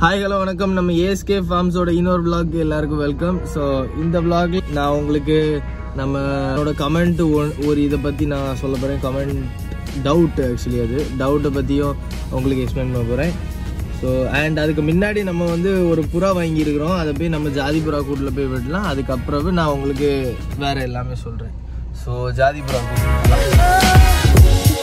hi hello வணக்கம் நம்ம ASK ஃபார்ம்ஸோட இன்னொரு vlog எல்லாருக்கும் வெல்கம் ஸோ இந்த vlog நான் உங்களுக்கு நம்மளோட கமெண்ட் ஒரு இதை பற்றி நான் சொல்ல போகிறேன் கமெண்ட் டவுட் ஆக்சுவலி அது டவுட்டை பற்றியும் உங்களுக்கு எக்ஸ்பிளைன் பண்ண போகிறேன் ஸோ அண்ட் அதுக்கு முன்னாடி நம்ம வந்து ஒரு புறா வாங்கியிருக்கிறோம் அதை போய் நம்ம ஜாதி புறா கூட்டில் போய் விடலாம் அதுக்கப்புறம் நான் உங்களுக்கு வேற எல்லாமே சொல்கிறேன் ஸோ ஜாதி புறா கூட்டு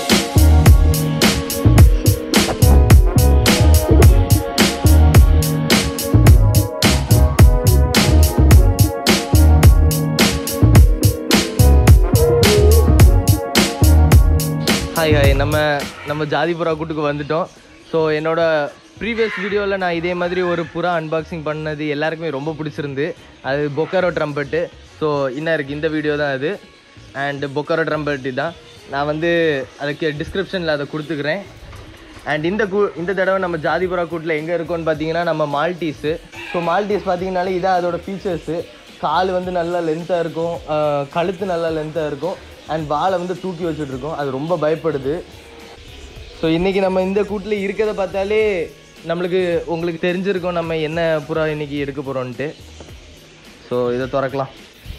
ஹாய் ஹாய் நம்ம நம்ம ஜாதி புறா கூட்டுக்கு வந்துட்டோம் ஸோ என்னோட ப்ரீவியஸ் வீடியோவில் நான் இதே மாதிரி ஒரு புறா அன்பாக்சிங் பண்ணது எல்லாருக்குமே ரொம்ப பிடிச்சிருந்து அது பொக்காரோ ட்ரம்பெட்டு ஸோ இன்னும் இருக்குது இந்த வீடியோ தான் அது அண்ட் பொக்காரோ ட்ரம்பெட்டு தான் நான் வந்து அதுக்கு டிஸ்கிரிப்ஷனில் அதை கொடுத்துக்கிறேன் அண்ட் இந்த கூ இந்த தடவை நம்ம ஜாதி புறா கூட்டில் எங்கே இருக்கோம்னு பார்த்தீங்கன்னா நம்ம மால்டீஸு ஸோ மால்டீஸ் பார்த்தீங்கனாலே இதான் அதோட ஃபீச்சர்ஸு கால் வந்து நல்லா லென்த்தாக இருக்கும் ஆஹ் கழுத்து நல்லா லென்த்தாக இருக்கும் அண்ட் வாலை வந்து தூக்கி வச்சுட்டு இருக்கும் அது ரொம்ப பயப்படுது ஸோ இன்றைக்கி நம்ம இந்த கூட்டில் இருக்கிறத பார்த்தாலே நம்மளுக்கு உங்களுக்கு தெரிஞ்சிருக்கும் நம்ம என்ன புறா இன்னைக்கு எடுக்க போகிறோன்ட்டு ஸோ இதை திறக்கலாம்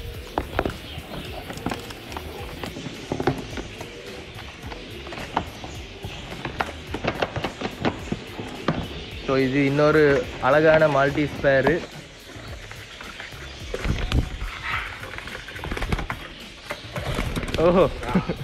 ஸோ இது இன்னொரு அழகான மால்டீஸ் பேரு ஓஹோ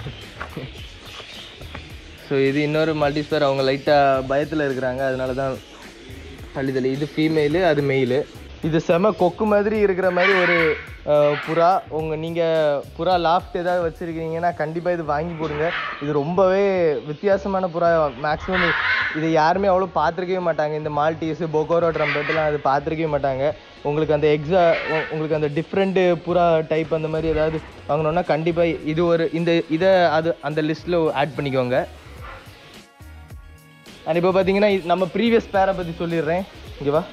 ஸோ இது இன்னொரு மல்டிஸ் பேர் அவங்க லைட்டாக பயத்தில் இருக்கிறாங்க அதனால தான் தள்ளி தள்ளி இது ஃபீமேலு அது மெயிலு இது செம கொக்கு மாதிரி இருக்கிற மாதிரி ஒரு அஹ், புறா உங்கள் நீங்கள் புறா லாஃப்ட் ஏதாவது வச்சுருக்கீங்கன்னா கண்டிப்பாக இது வாங்கி போடுங்க இது ரொம்பவே வித்தியாசமான புறா மேக்ஸிமம் இதை யாருமே அவ்வளோ பார்த்துருக்கவே மாட்டாங்க இந்த மால்டீஸு பொகோரோ ட்ரம்பெட்லாம் அது பார்த்துருக்கவே மாட்டாங்க உங்களுக்கு அந்த எக்ஸா உங்களுக்கு அந்த டிஃப்ரெண்ட்டு புறா டைப் அந்த மாதிரி ஏதாவது வாங்கணுன்னா கண்டிப்பாக இது ஒரு இந்த இதை அது அந்த லிஸ்ட்டில் ஆட் பண்ணிக்கோங்க அண்ட் இப்போ பார்த்தீங்கன்னா இது- நம்ம ப்ரீவியஸ் பேரை பற்றி சொல்லிடுறேன் இங்கே வா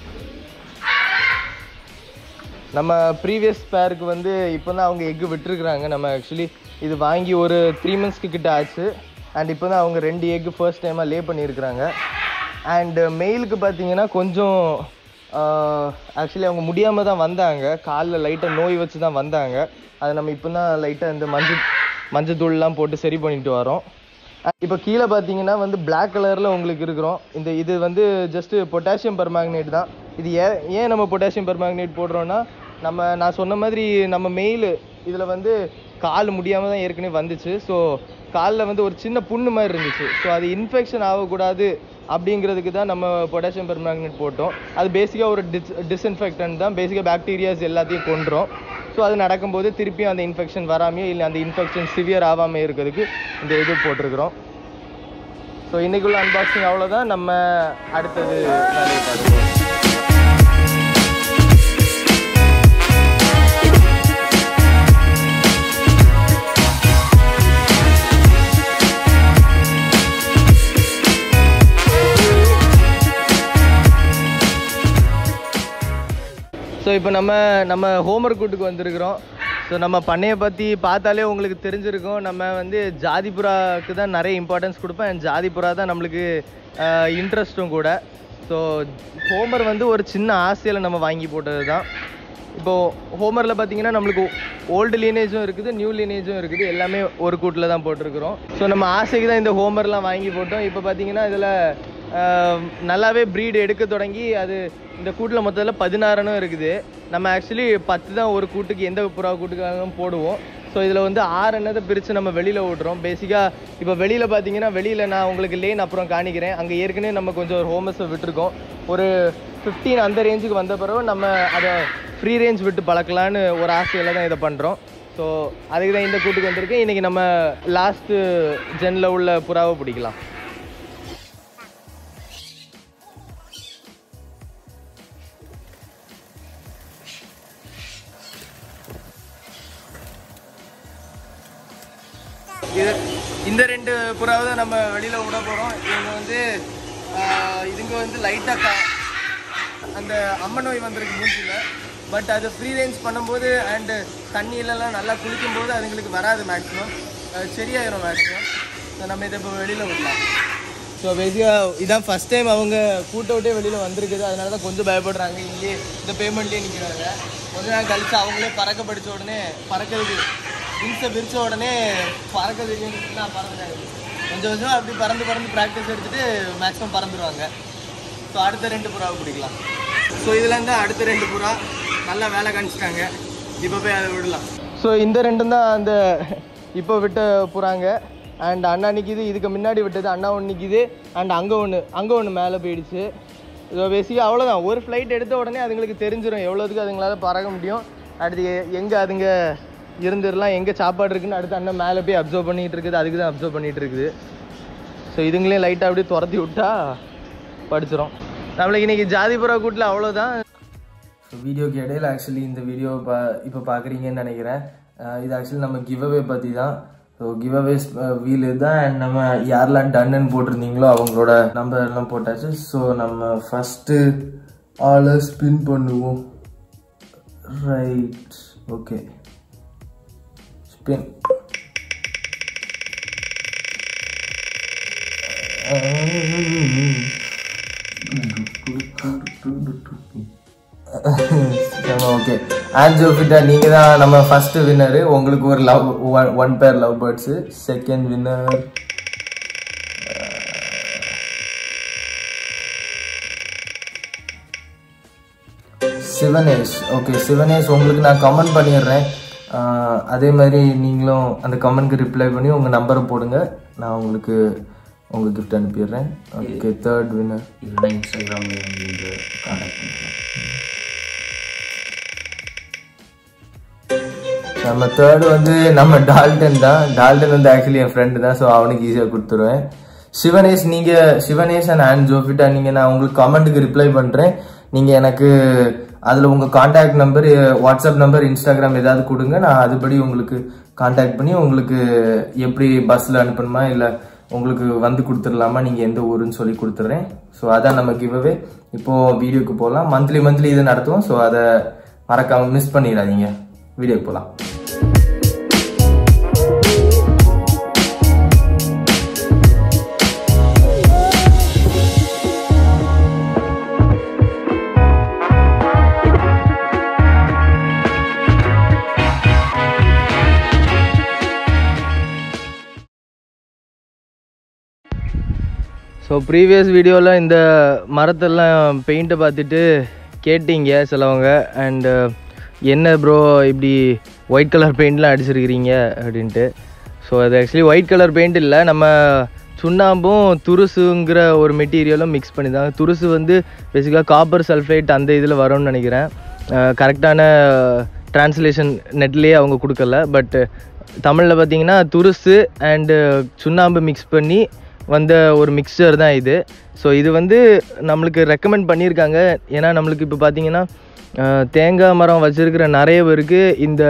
நம்ம ப்ரீவியஸ் பேருக்கு வந்து இப்போ தான் அவங்க எக்கு விட்டுருக்குறாங்க நம்ம ஆக்சுவலி இது வாங்கி ஒரு த்ரீ மந்த்ஸ்க்கு கிட்ட ஆச்சு அண்ட் இப்போ தான் அவங்க ரெண்டு எக்கு ஃபர்ஸ்ட் டைமாக லே பண்ணியிருக்கிறாங்க அண்டு மெயிலுக்கு பார்த்தீங்கன்னா கொஞ்சம் ஆக்சுவலி அவங்க முடியாமல் தான் வந்தாங்க காலில் லைட்டாக நோய் வச்சு தான் வந்தாங்க அதை நம்ம இப்போ தான் லைட்டாக இந்த மஞ்சள் மஞ்சத்தூள்லாம் போட்டு சரி பண்ணிட்டு வரோம் இப்போ கீழே பார்த்தீங்கன்னா வந்து Black கலரில் உங்களுக்கு இருக்கிறோம் இந்த இது வந்து ஜஸ்ட் பொட்டாசியம் பெர்மாங்கனேட் தான் இது ஏன் ஏன் நம்ம பொட்டாசியம் பெர்மாங்கனேட் போடுறோம்னா நம்ம நான் சொன்ன மாதிரி நம்ம மெயில் இதில் வந்து கால் முடியாமல் தான் ஏற்கனவே வந்துச்சு ஸோ காலில் வந்து ஒரு சின்ன புண்ணு மாதிரி இருந்துச்சு ஸோ அது இன்ஃபெக்ஷன் ஆகக்கூடாது அப்படிங்கிறதுக்கு தான் நம்ம பொட்டாசியம் பெர்மாங்கனேட் போட்டோம் அது பேசிக்காக ஒரு டிஸ் டிஸ்இன்ஃபெக்டன்ட் தான் பேசிக்காக பாக்டீரியாஸ் எல்லாத்தையும் கொண்டுரும் ஸோ அது நடக்கும்போது திருப்பியும் அந்த இன்ஃபெக்ஷன் வராமையோ இல்லை அந்த இன்ஃபெக்ஷன் சிவியர் ஆகாமல் இருக்கிறதுக்கு இந்த இது போட்டிருக்கிறோம் ஸோ இன்னைக்குள்ள அன்பாக்சிங் அவ்வளோதான் நம்ம அடுத்தது வேலையை பார்க்கலாம் ஸோ இப்போ நம்ம நம்ம ஹோம்ஒர்க் கூட்டுக்கு வந்திருக்கிறோம் ஸோ நம்ம பண்ணையை பற்றி பார்த்தாலே உங்களுக்கு தெரிஞ்சிருக்கும் நம்ம வந்து ஜாதிபுறாக்கு தான் நிறைய இம்பார்ட்டன்ஸ் கொடுப்பேன் and ஜாதிபுறா தான் நம்மளுக்கு இன்ட்ரெஸ்ட்டும் கூட ஸோ ஹோமர் வந்து ஒரு சின்ன ஆசையில் நம்ம வாங்கி போட்டது தான் இப்போது ஹோமரில் பார்த்தீங்கன்னா நம்மளுக்கு ஓல்டு லீனேஜும் இருக்குது நியூ லீனேஜும் இருக்குது எல்லாமே ஒரு கூட்டில் தான் போட்டிருக்கிறோம் ஸோ நம்ம ஆசைக்கு தான் இந்த ஹோமர்லாம் வாங்கி போட்டோம் இப்போ பார்த்தீங்கன்னா இதில் நல்லாவே ப்ரீடு எடுக்க தொடங்கி அது இந்த கூட்டில் மொத்தத்தில் பதினாறுனும் இருக்குது நம்ம ஆக்சுவலி பத்து தான் ஒரு கூட்டுக்கு எந்த புறா கூட்டுக்காகவும் போடுவோம் ஸோ இதில் வந்து ஆறு எண்ணத்தை பிரித்து நம்ம வெளியில் விட்றோம் பேசிக்காக இப்போ வெளியில் பார்த்தீங்கன்னா வெளியில் நான் உங்களுக்கு லேன் அப்புறம் காணிக்கிறேன் அங்கே ஏற்கனவே நம்ம கொஞ்சம் ஒரு ஹோமஸை விட்டுருக்கோம் ஒரு ஃபிஃப்டீன் அந்த ரேஞ்சுக்கு வந்த பிறகு நம்ம அதை ஃப்ரீ ரேஞ்ச் விட்டு பழக்கலான்னு ஒரு ஆசையில் தான் இதை பண்ணுறோம் ஸோ அதுக்கு தான் இந்த கூட்டுக்கு வந்திருக்கேன் இன்றைக்கி நம்ம லாஸ்ட்டு ஜென்னில் உள்ள புறாவை பிடிக்கலாம் இது இந்த ரெண்டு புறாவை தான் நம்ம வெளியில் விட போகிறோம் இவங்க வந்து ஆஹ், இதுங்க வந்து லைட்டாக அந்த அம்ம நோய் வந்திருக்கு மூஞ்சியில் பட் அது ஃப்ரீ ரேஞ்ச் பண்ணும்போது அண்டு தண்ணியிலலாம் நல்லா குளிக்கும்போது அதுங்களுக்கு வராது மேக்ஸிமம் சரியாயிரும் மேக்ஸிமம் நம்ம இதை இப்போ வெளியில் விடலாம் ஸோ பேசிக்காக இதான் ஃபஸ்ட் டைம் அவங்க கூட்ட விட்டே வெளியில் வந்திருக்குது அதனால தான் கொஞ்சம் பயப்படுறாங்க இங்கேயே இந்த பேமெண்ட்லேயே நிற்கிறாங்க கொஞ்ச நேரம் கழிச்சு அவங்களே பறக்க படிச்ச உடனே பறக்கிறதுக்கு விங்ஸை விரிச்ச உடனே பறக்க தெரியும்னு நான் பறந்துட்டாங்க கொஞ்சம் கொஞ்சம் அப்படி பறந்து பறந்து ப்ராக்டிஸ் எடுத்துட்டு மேக்ஸிமம் பறந்துடுவாங்க ஸோ அடுத்த ரெண்டு புறாவை பிடிக்கலாம் ஸோ இதுலேருந்து அடுத்த ரெண்டு புறா நல்லா வேலை காமிச்சிட்டாங்க இப்போ போய் அதை விடலாம் ஸோ இந்த ரெண்டும் தான் அந்த இப்போ விட்ட புறாங்க அண்ட் அண்ணா நிற்கிது இதுக்கு முன்னாடி விட்டது அண்ணா ஒன்று நிற்கிது அண்ட் அங்கே ஒன்று அங்கே ஒன்று மேலே போயிடுச்சு ஸோ பேசிக்காக அவ்வளோதான் ஒரு ஃப்ளைட் எடுத்த உடனே அதுங்களுக்கு தெரிஞ்சிடும் எவ்வளோதுக்கு அதுங்களால பறக்க முடியும் அடுத்து எங்கே அதுங்க இருந்துடலாம் எங்கே சாப்பாடு இருக்குன்னு அடுத்து அண்ணன் மேலே போய் அப்சர்வ் பண்ணிகிட்டு இருக்குது அதுக்கு தான் அப்சர்வ் பண்ணிகிட்டு இருக்குது ஸோ இதுங்களையும் லைட்டாக அப்படியே துரத்தி விட்டா படிச்சிடும் நம்மளுக்கு இன்னைக்கு ஜாதிபுரா கூட்டில் அவ்வளோதான் ஸோ வீடியோக்கு இடையில ஆக்சுவலி இந்த வீடியோ பா இப்போ பார்க்குறீங்கன்னு நினைக்கிறேன் அஹ் இது ஆக்சுவலி நம்ம கிவ் அவே பற்றி தான் ஸோ கிவ் அவேஸ் வீல் இதுதான் and நம்ம யாரெல்லாம் டன்னு போட்டிருந்தீங்களோ அவங்களோட நம்பர் எல்லாம் போட்டாச்சு ஸோ நம்ம ஃபஸ்ட்டு ஆளை ஸ்பின் பண்ணுவோம் ரைட் ஓகே ஸ்பின் ஓகே ஆன்ஜோஃபிட்டா நீங்க தான் நம்ம ஃபர்ஸ்ட் வின்னரு உங்களுக்கு ஒரு love one pair love birds second winner Sivanesh okay Sivanesh உங்களுக்கு நான் கமெண்ட் பண்ணிடுறேன் ஆஹ் அதே மாதிரி நீங்களும் அந்த கமெண்ட்க்கு ரிப்ளை பண்ணி உங்கள் நம்பரை போடுங்க நான் உங்களுக்கு உங்கள் கிஃப்ட் அனுப்பிடுறேன் ஓகே தேர்ட் வின்னர் இல்லைன்னா இன்ஸ்டாகிராமில் நீங்கள் கான்டாக்ட் பண்ணிக்கலாம் நம்ம தேர்ட் வந்து நம்ம டால்டன் தான் டால்டன் வந்து ஆக்சுவலி என் ஃப்ரெண்டு தான் ஸோ அவனுக்கு ஈஸியாக கொடுத்துருவேன் சிவனேஷ் நீங்கள் சிவனேஷ் அண்ட் ஆண்ட் ஜோஃபிட்டா நீங்கள் நான் உங்களுக்கு கமெண்ட்டுக்கு ரிப்ளை பண்ணுறேன் நீங்கள் எனக்கு அதில் உங்கள் contact number WhatsApp number Instagram ஏதாவது கொடுங்க நான் அதுபடி உங்களுக்கு காண்டாக்ட் பண்ணி உங்களுக்கு எப்படி பஸ்ஸில் அனுப்பணுமா இல்லை உங்களுக்கு வந்து கொடுத்துடலாமா நீங்கள் எந்த ஊருன்னு சொல்லி கொடுத்துட்றேன் ஸோ அதான் நம்ம கிவ்அவே இப்போது வீடியோக்கு போகலாம் மந்த்லி மந்த்லி இது நடத்துவோம் ஸோ அதை மறக்காமல் மிஸ் பண்ணிடாதீங்க வீடியோக்கு போகலாம் ஸோ ப்ரீவியஸ் வீடியோவில் இந்த மரத்தெல்லாம் பெயிண்ட்டை பார்த்துட்டு கேட்டீங்க சிலவங்க அண்டு என்ன ப்ரோ இப்படி ஒயிட் கலர் பெயிண்ட்லாம் அடிச்சிருக்கிறீங்க அப்படின்ட்டு ஸோ அது ஆக்சுவலி ஒயிட் கலர் பெயிண்ட் இல்லை நம்ம சுண்ணாம்பும் துருசுங்கிற ஒரு மெட்டீரியலும் மிக்ஸ் பண்ணி தான் துருசு வந்து பேசிக்காக காப்பர் சல்ஃபேட் அந்த இதில் வரும்னு நினைக்கிறேன் கரெக்டான ட்ரான்ஸ்லேஷன் நெட்லேயே அவங்க கொடுக்கல பட் தமிழில் பார்த்தீங்கன்னா துருசு அண்டு சுண்ணாம்பு மிக்ஸ் பண்ணி வந்த ஒரு மிக்சர் தான் இது ஸோ இது வந்து நம்மளுக்கு ரெக்கமெண்ட் பண்ணியிருக்காங்க ஏன்னா நம்மளுக்கு இப்போ பார்த்தீங்கன்னா அஹ், தேங்காய் மரம் வச்சுருக்கிற நிறைய பேருக்கு இந்த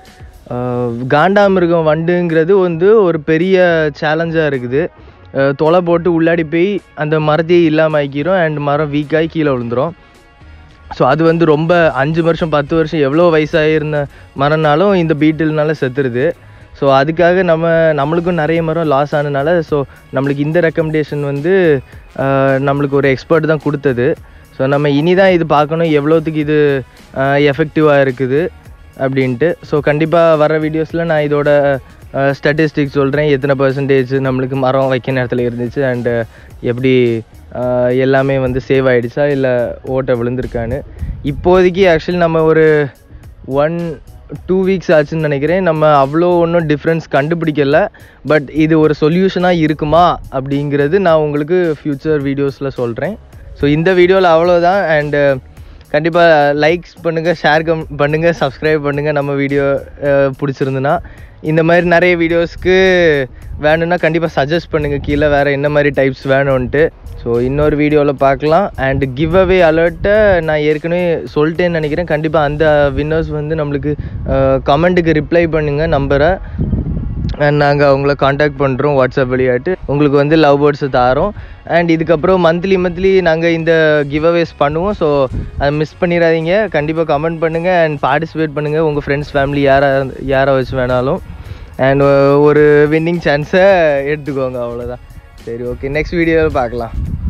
அஹ், காண்டாமிருகம் வண்டுங்கிறது வந்து ஒரு பெரிய சேலஞ்சாக இருக்குது அஹ், தொலை போட்டு உள்ளாடி போய் அந்த மரத்தையே இல்லாமல் ஆக்கிரும் அண்ட் மரம் வீக்காகி கீழே விழுந்துரும் ஸோ அது வந்து ரொம்ப அஞ்சு வருஷம் பத்து வருஷம் எவ்வளோ வயசாகிருந்த மரம்னாலும் இந்த பீட்டில்னால செத்துருது ஸோ அதுக்காக நம்ம நம்மளுக்கும் நிறைய மரம் லாஸ் ஆனதுனால ஸோ நம்மளுக்கு இந்த ரெக்கமெண்டேஷன் வந்து ஆஹ், நம்மளுக்கு ஒரு எக்ஸ்பர்ட் தான் கொடுத்தது ஸோ நம்ம இனி தான் இது பார்க்கணும் எவ்வளோத்துக்கு இது எஃபெக்டிவாக இருக்குது அப்படின்ட்டு ஸோ கண்டிப்பாக வர வீடியோஸில் நான் இதோட ஸ்டாட்டிஸ்டிக்ஸ் சொல்கிறேன் எத்தனை பர்சன்டேஜ் நம்மளுக்கு மரம் வைக்க நேரத்தில் இருந்துச்சு அண்டு எப்படி ஆஹ், எல்லாமே வந்து சேவ் ஆகிடுச்சா இல்லை ஓட்டை விழுந்திருக்கான்னு இப்போதைக்கு ஆக்சுவலி நம்ம ஒரு ஒன் டூ வீக்ஸ் ஆச்சுன்னு நினைக்கிறேன் நம்ம அவ்வளோ ஒன்றும் டிஃப்ரென்ஸ் கண்டுபிடிக்கல பட் இது ஒரு சொல்யூஷனாக இருக்குமா அப்படிங்கிறது நான் உங்களுக்கு ஃப்யூச்சர் வீடியோஸில் சொல்கிறேன் ஸோ இந்த வீடியோவில் அவ்வளோதான் அண்டு கண்டிப்பாக லைக்ஸ் பண்ணுங்கள் ஷேர் கம் பண்ணுங்கள் சப்ஸ்கிரைப் பண்ணுங்கள் நம்ம வீடியோ பிடிச்சிருந்துன்னா இந்த மாதிரி நிறைய வீடியோஸ்க்கு வேணும்னா கண்டிப்பாக சஜஸ்ட் பண்ணுங்கள் கீழே வேறு என்ன மாதிரி டைப்ஸ் வேணும்ன்ட்டு ஸோ இன்னொரு வீடியோவில் பார்க்கலாம் அண்ட் கிவ் அவே அலர்ட்டை நான் ஏற்கனவே சொல்லிட்டேன்னு நினைக்கிறேன் கண்டிப்பாக அந்த வின்னர்ஸ் வந்து நம்மளுக்கு கமெண்ட்டுக்கு ரிப்ளை பண்ணுங்கள் நம்பரை அண்ட் நாங்கள் அவங்கள காண்டாக்ட் பண்ணுறோம் வாட்ஸ்அப் வழியாட்டு உங்களுக்கு வந்து லவ் பேர்ட்ஸை தாரோம் அண்ட் இதுக்கப்புறம் மந்த்லி மந்த்லி நாங்கள் இந்த கிவ் அவேஸ் பண்ணுவோம் ஸோ அதை மிஸ் பண்ணிடாதீங்க கண்டிப்பாக கமெண்ட் பண்ணுங்கள் அண்ட் பார்ட்டிசிபேட் பண்ணுங்கள் உங்கள் ஃப்ரெண்ட்ஸ் ஃபேமிலி யாரை யாரை வச்சு வேணாலும் அண்ட் ஒரு வின்னிங் சான்ஸை எடுத்துக்கோங்க அவ்வளோதான் சரி ஓகே நெக்ஸ்ட் வீடியோவில் பார்க்கலாம்